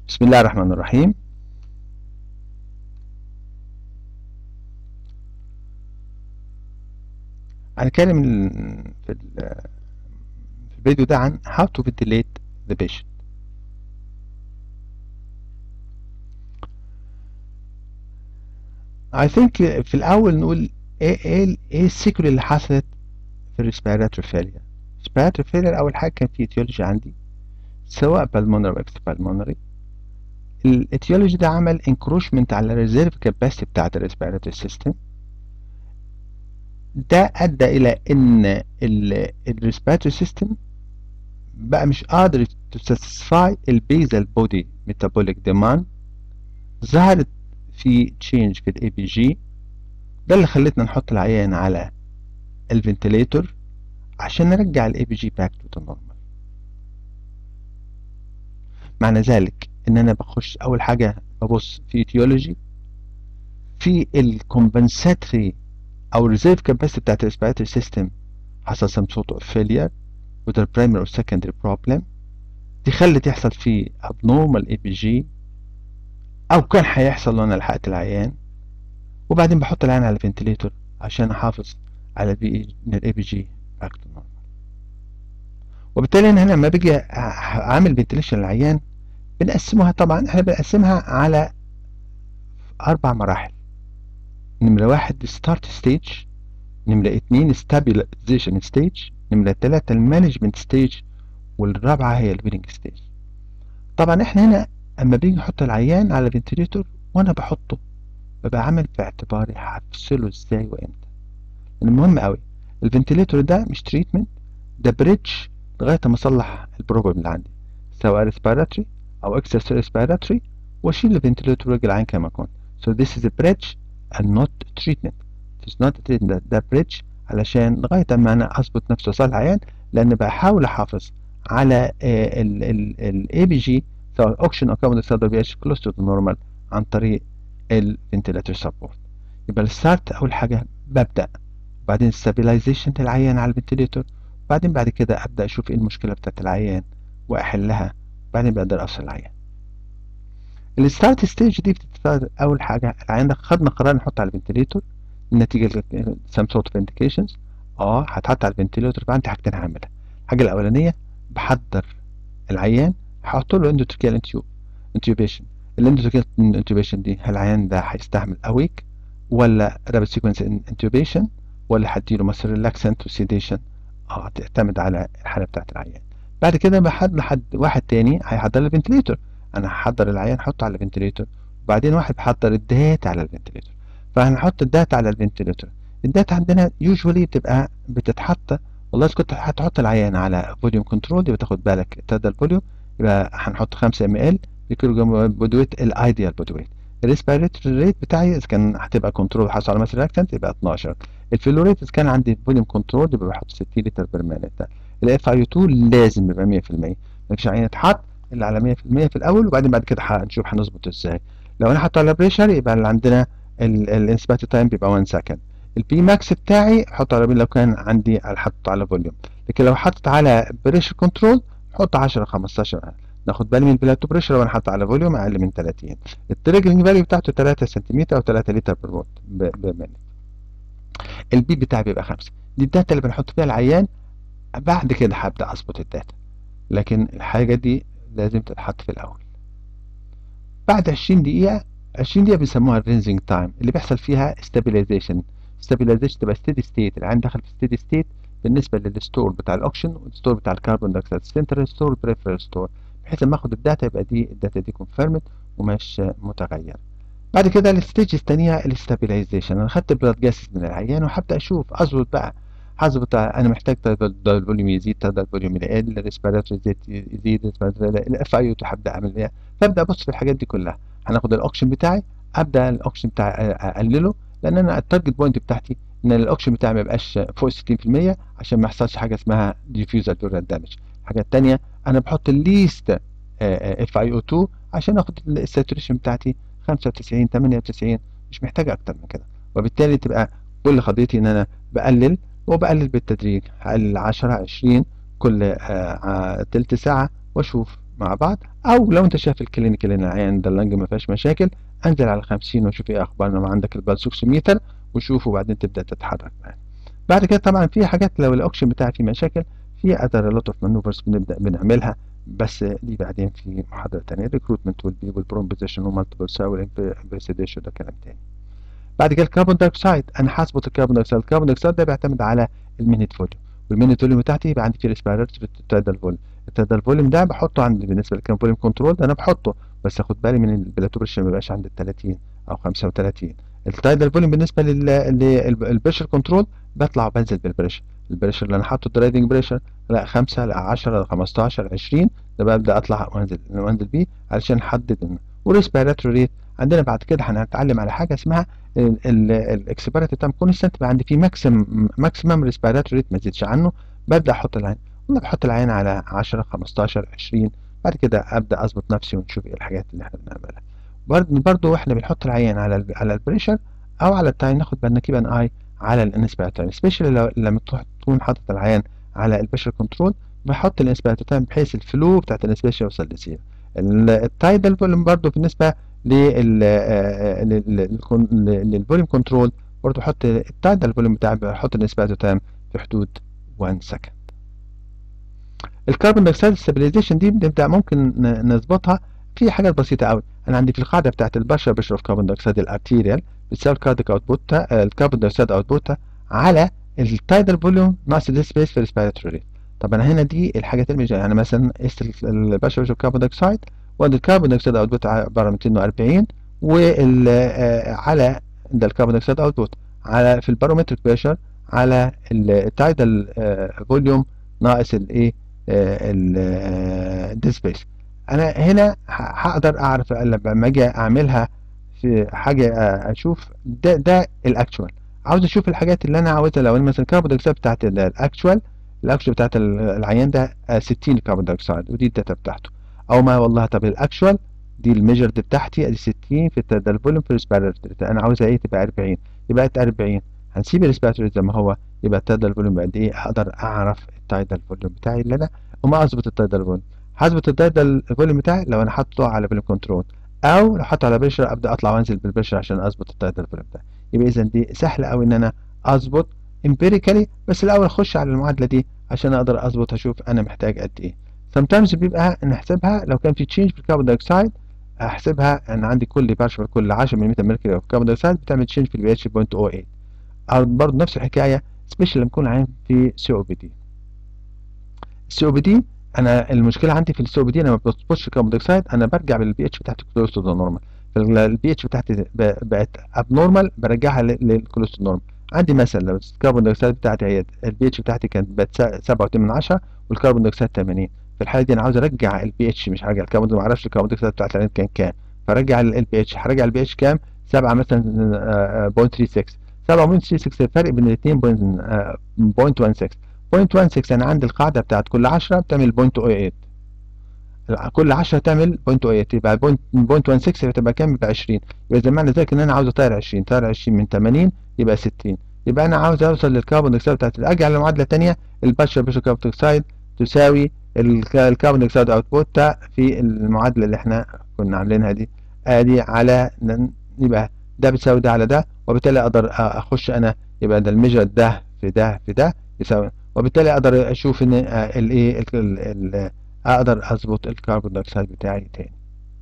بسم الله الرحمن الرحيم هنتكلم في في الفيديو ده عن how to ventilate the patient I think في الأول نقول ايه ايه ايه السيكول اللي حصلت في الريسبيراتوري فيلير الريسبيراتوري فيلير أول حاجة كان في etiology عندي سواء pulmonary أو extra pulmonary الاتيولوجي ده عمل انكروشمنت على الريزيرف كاباسيتي بتاعت الريسبيراتوري سيستم ده ادى الى ان الريسبيراتوري سيستم بقى مش قادر تساتسفاي البيزال بودي ميتابوليك ديماند ظهرت في تشينج في الاي بي جي ده اللي خلتنا نحط العيان على الفنتليتور عشان نرجع الاي بي جي باك تو نورمال معنى ذلك ان انا بخش اول حاجه ببص في ايتيولوجي في الكومبنساتري او الريزيرف كاباسيتي بتاعت الريسبيراتوري سيستم حصل سم سورت اوف فيلير وده برايمري او سكندري بروبلم دي خلت يحصل فيه abnormal اي بي جي او كان هيحصل لو انا لحقت العيان وبعدين بحط العيان على الفنتليتور عشان احافظ على البي ان الاي بي جي باك تو نورمال وبالتالي انا هنا لما باجي اعمل فنتليشن للعيان بنقسمها طبعا احنا بنقسمها على اربع مراحل نمرة واحد ستارت ستيج نمرة اتنين stabilization ستيج نمرة تلاتة المانجمنت ستيج والرابعة هي الويلنج ستيج طبعا احنا هنا اما بيجي نحط العيان على فنتليتور وانا بحطه ببقى عامل في اعتباري هفصله ازاي وامتى لان مهم قوي الفنتليتور ده مش تريتمنت ده بريدج لغايه ما اصلح البروبلم اللي عندي سواء ريسبيراتوري او اكسترا ريسبيراتوري واشيل الفنتليتور وارجع العين كما كنت so this is a bridge and not treatment it is not a treatment ده bridge علشان لغايه اما انا اظبط نفسي وصل العيان لان بحاول احافظ على الاي بي جي سواء اوكشن او كاربون دايوكسيد بي اتش كلوز تو نورمال عن طريق الفنتلاتور سبورت يبقى الستارت اول حاجه ببدا وبعدين الستابيلايزيشن للعيان على الفنتليتور وبعدين بعد كده ابدا اشوف ايه المشكله بتاعت العيان واحلها وبعدين بقدر اوصل العيان الستارت ستيج دي بتتفادى اول حاجه العيان ده خدنا قرار نحط على الفنتليتور نتيجه سام سورت اوف انديكيشنز اه هتحط على الفنتليتور فعندي حاجتين هعملها الحاجه الاولانيه بحضر العيان هحط له اندوتريكيال انتيوب انتيوبيشن الاندوتريكيال انتيوبيشن دي هل العيان ده هيستحمل اويك ولا رابid سيكونس انتيوبيشن ولا هديله مثلا ريلاكسنت وسيديشن اه تعتمد على الحاله بتاعت العيان بعد كده بحد لحد واحد تاني هيحضر لي الفنتليتور انا هحضر العيان احطه على الفنتليتور وبعدين واحد بيحضر الداتا على الفنتليتور فهنحط الداتا على الفنتليتور الداتا عندنا يوجوالي بتبقى بتتحط والله اذا كنت هتحط العيان على فوليوم كنترول يبقى تاخد بالك تبدا الفوليوم يبقى هنحط 5 ام ال لكيلو جرام بودي ويت الايديال بودي ويت الريسبيريتوري ريت بتاعي اذا كان هتبقى كنترول حصل على مثلا رياكتنت يبقى 12 الفلو ريت اذا كان عندي فوليوم كنترول يبقى بحط 60 لتر بير مينت الاف اي 2 لازم يبقى 100% مفيش عيان يتحط الا على 100% في الاول وبعدين بعد كده هنشوف هنظبط ازاي لو انا حاطه على بريشر يبقى اللي عندنا الانسبات تايم بيبقى 1 سكند البي ماكس بتاعي احطه على لو كان عندي حاطه على فوليوم لكن لو حطيت على بريشر كنترول حط 10 15 ناخد بالي من البلاتو بريشر لو انا حاطه على فوليوم اقل من 30 التريجرنج فاليو بتاعته 3 سنتيمتر او 3 لتر بر مينت البي بتاعي بيبقى 5 دي الداتا اللي بنحط فيها العيان بعد كده هبدا اظبط الداتا لكن الحاجه دي لازم تتحط في الاول بعد 20 دقيقه 20 دقيقه بيسموها الرينزنج تايم اللي بيحصل فيها ستابيلايزيشن ستابيلايزيشن تبقى ستيدي ستيت العين دخل في ستيدي ستيت بالنسبه للستور بتاع الاوكشن والستور بتاع الكربون دايوكسيد سنترال ستور بريفرال ستور بحيث لما اخد الداتا يبقى دي الداتا دي كونفيرمد ومش متغير بعد كده الستيج الثانيه الاستابيلايزيشن انا خدت بلاد جاسس من العيان وهبدا اشوف اظبط بقى هظبط انا محتاج الفوليوم يزيد تقدر الفوليوم يقل الريسبيراتوري يزيد الاف اي هبدا اعمل ايه فابدا ابص في الحاجات دي كلها هناخد الاوكشن بتاعي ابدا الاوكشن بتاعي اقلله لان انا التارجت بوينت بتاعتي ان الاوكشن بتاعي ما يبقاش فوق 60% عشان ما يحصلش حاجه اسمها ديفيوزر دورال دامج الحاجه الثانيه انا بحط الليست اف اي او 2 عشان اخد الساتوريشن بتاعتي 95 98 مش محتاجه اكتر من كده وبالتالي تبقى كل قضيتي ان انا بقلل وبقلل بالتدريج هقلل 10 20 كل تلت ساعه واشوف مع بعض او لو انت شايف الكلينيكال ان العيان ده اللنج ما فيهاش مشاكل انزل على 50 وشوف ايه اخبارنا ما عندك البالسوكسيميتر وشوفه وبعدين تبدا تتحرك معاه بعد كده طبعا في حاجات لو الاوكسجين بتاعي فيه مشاكل في اذر لوت اوف مانوفرز بنبدا بنعملها بس دي بعدين في محاضره ثانيه ريكروتمنت والبي والبرومبوزيشن ومالتيبل ساول انفستيجيشن ده كلام ثاني بعد كده الكربون دايوكسيد انا هظبط الكربون دايوكسيد الكربون دايوكسيد ده بيعتمد على المينيت فوليوم والمينيت فوليوم بتاعتي يبقى عندي في ريسبيراتوري التايدال فوليوم التايدال فوليوم ده بحطه عندي بالنسبه للكام فوليوم كنترول ده انا بحطه بس اخد بالي من البلاتو بريشر ما يبقاش عند ال 30 او 35 التايدال فوليوم بالنسبه للبريشر كنترول بطلع وبنزل بالبريشر البريشر اللي انا حاطه الدرايفنج بريشر لا 5 لا 10 لا 15 20 ده ببدا اطلع وانزل وانزل بيه علشان احدد والريسبيراتوري ريت عندنا بعد كده هنتعلم على حاجه اسمها الاكسبيراتي تايم كونستنت يبقى عندي فيه ماكسيمم ماكسيمم ريسبيراتوري ريت ما يزيدش عنه ببدا احط العين والله بحط العين على 10 15 20 بعد كده ابدا اظبط نفسي ونشوف ايه الحاجات اللي احنا بنعملها برضه برضه واحنا بنحط العين على ال على البريشر او على التايم ناخد بالنا كيب ان اي على الانسبيراتور سبيشالي لو لما تكون حاطط العين على البريشر كنترول بحط الانسبيراتور تايم بحيث الفلو بتاعت الانسبيراتور يوصل لزيرو التايدال فوليوم برضه بالنسبه للفوليوم كنترول برضه بحط التايدال فوليوم بتاعي بحط الانسبيراتور تايم في حدود 1 سكند الكربون دايوكسيد ستابيلايزيشن دي بنبدا ممكن نظبطها في حاجات بسيطه قوي انا عندي في القاعده بتاعت البشره بريشر اوف كربون دايوكسيد الارتيريال بتساوي الكارديك اوتبوت الكربون دايوكسيد اوتبوت على التايدال فوليوم ناقص الدي سبيس في الريسبيراتوري ريت طب انا هنا دي الحاجات اللي يعني مثلا قست البشره بريشر اوف كربون دايوكسيد وادي الكربون دايوكسيد اوتبوت عباره 240 وال على ده الكربون دايوكسيد اوتبوت على في البارومتريك بريشر على التايدال فوليوم ناقص الايه الدي سبيس انا هنا هقدر اعرف لما اجي اعملها في حاجه اشوف ده ده الاكشوال عاوز اشوف الحاجات اللي انا عاوزها لو مثلا الكربون دايوكسيد بتاعت الاكشوال الاكشوال بتاعت العيان ده 60 كربون دايوكسيد ودي الداتا بتاعته او ما والله طب الاكشوال دي الميجرد بتاعتي ادي 60 في ده الفوليوم في الريسبيراتوري انا عاوزها ايه تبقى 40 يبقى 40 هنسيب الريسبيراتوري زي ما هو يبقى التايدال فوليوم بقد ايه اقدر اعرف التايدال فوليوم بتاعي اللي انا وما اظبط التايدال فوليوم هظبط التايدال فوليوم بتاعي لو انا حاطه على فوليوم كنترول او لو حاطه على بريشر ابدا اطلع وانزل بالبريشر عشان اظبط التايدال فوليوم بتاعي يبقى اذا دي سهله قوي ان انا اظبط امبيريكالي بس الاول اخش على المعادله دي عشان اقدر اظبط اشوف انا محتاج قد ايه sometimes بيبقى نحسبها لو كان في تشينج في الكربون دايوكسيد احسبها ان عندي كل بارشل كل 10 ملم ميركوري اوف كربون دايوكسيد بتعمل تشينج في البي اتش 0.08 او برضه نفس الحكايه سبيشال لما يكون عين في سي او بي دي السي او بي دي انا المشكله عندي في السي او بي دي انا ما بظبطش الكربون دايوكسيد انا برجع بالبي اتش بتاعتي كلوز تو ذا نورمال فالبي اتش بتاعتي بقت اب نورمال برجعها للكلوز تو نورمال عندي مثلا لو الكربون دايوكسيد بتاعتي هي البي اتش بتاعتي كانت بقت 7.8 والكربون دايوكسيد 80 في الحاله دي انا عاوز ارجع البي اتش مش هرجع الكربون ما اعرفش الكربون دايوكسيد بتاعت العين كان كام فرجع البي اتش هرجع البي اتش كام 7 مثلا 0.36 7.36 الفرق بين الاثنين 0.16 0.16 انا عندي القاعده بتاعت كل 10 بتعمل 0.08 كل 10 تعمل 0.08 يبقى 0.16 هتبقى كام يبقى 20 يبقى زي معنى ذلك ان انا عاوز اطير 20 طير 20 من 80 يبقى 60 يبقى انا عاوز اوصل للكربون دايوكسيد بتاعت اجي على المعادله الثانيه الباشر باشر كربون دايوكسيد تساوي الكربون دايوكسيد اوتبوت في المعادله اللي احنا كنا عاملينها دي ادي على يبقى ده بتساوي ده على ده وبالتالي اقدر اخش انا يبقى ده الميجر ده في ده في ده يساوي وبالتالي اقدر اشوف ان الايه اقدر اظبط الكربون دايوكسيد بتاعي تاني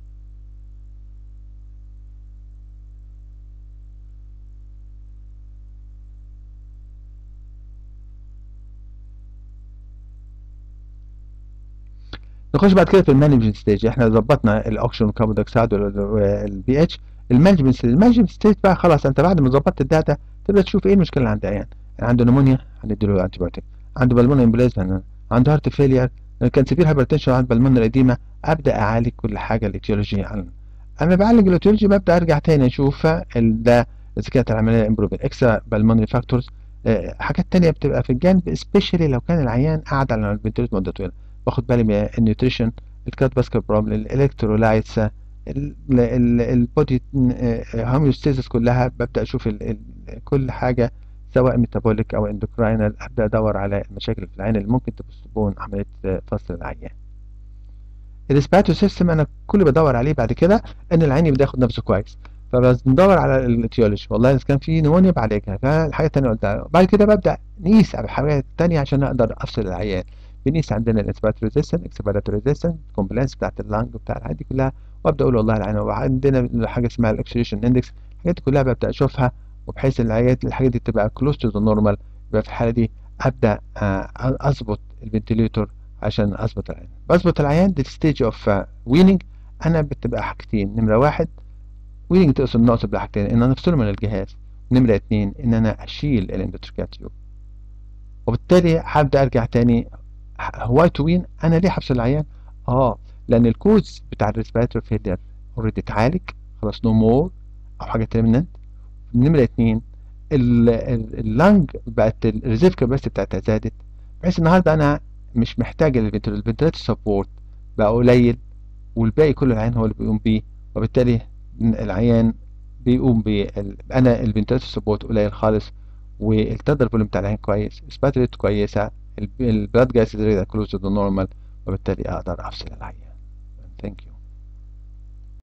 نخش بعد كده في المانجمنت ستيج احنا ظبطنا الاوكسجين والكربون دايوكسيد والبي اتش المانجمنت ستيج المانجمنت ستيج بقى خلاص انت بعد ما ظبطت الداتا تبدا تشوف ايه المشكله اللي عند العيان يعني عنده نمونيا هنديله انتي بايوتيك عنده بالمونري امبليزم عنده هارت فيلير كان سيفير هايبرتنشن عنده بالمونري اديما ابدا اعالج كل حاجه الايتيولوجي انا بعالج الايتيولوجي ببدا ارجع تاني اشوف ده اذا كانت العمليه امبروف اكسترا بالمونري فاكتورز حاجات تانية بتبقى في الجانب سبيشالي لو كان العيان قاعد على الفنتيليتر مده طويله باخد بالي من النيوتريشن الكات باسكت بروبلم الالكترولايتس البودي هوميوستيزس كلها ببدا اشوف ال ال كل حاجه سواء ميتابوليك او اندوكراينال ابدا ادور على المشاكل في العين اللي ممكن تبوستبون عمليه فصل العيان الريسبيراتوري سيستم انا كل اللي بدور عليه بعد كده ان العين يبدا ياخد نفسه كويس فبندور على الاتيولوجي والله اذا كان في نمونيا بعالجها الحاجه الثانيه قلتها بعد كده ببدا نقيس على الحاجات الثانيه عشان اقدر افصل العيان بنقيس عندنا الاسبيراتوري ريزيستنس اكسبيراتوري ريزيستنس الكومبلانس بتاعت اللنج بتاع الحاجات دي كلها وابدا اقول والله العين وعندنا حاجه اسمها الاكسلريشن اندكس الحاجات دي كلها ببدا اشوفها وبحيث العيات الحاجات دي تبقى كلوز تو ذا نورمال يبقى في الحاله دي ابدا اظبط الفنتليتور عشان اظبط العيان بظبط العيان دي ستيج اوف ويننج انا بتبقى حاجتين نمره واحد ويننج تقصد نقصد بحاجتين ان انا افصله من الجهاز نمره اتنين ان انا اشيل الاندوتريكات تيوب وبالتالي هبدا ارجع تاني واي تو وين انا ليه هفصل العيان اه لان الكوز بتاع الريسبيراتوري فيلير اوريدي اتعالج خلاص نو مور او حاجه تيرميننت نمره اتنين اللنج بقت الريزيرف كاباسيتي بتاعتها زادت بحيث النهارده انا مش محتاج الفنتلاتور سبورت بقى قليل والباقي كل العيان هو اللي بيقوم بيه وبالتالي العيان بيقوم ب انا الفنتلاتور سبورت قليل خالص والتدر فوليوم بتاع العين كويس سباتريت كويسه البلاد جاس كلوز تو نورمال وبالتالي اقدر افصل العيان ثانك يو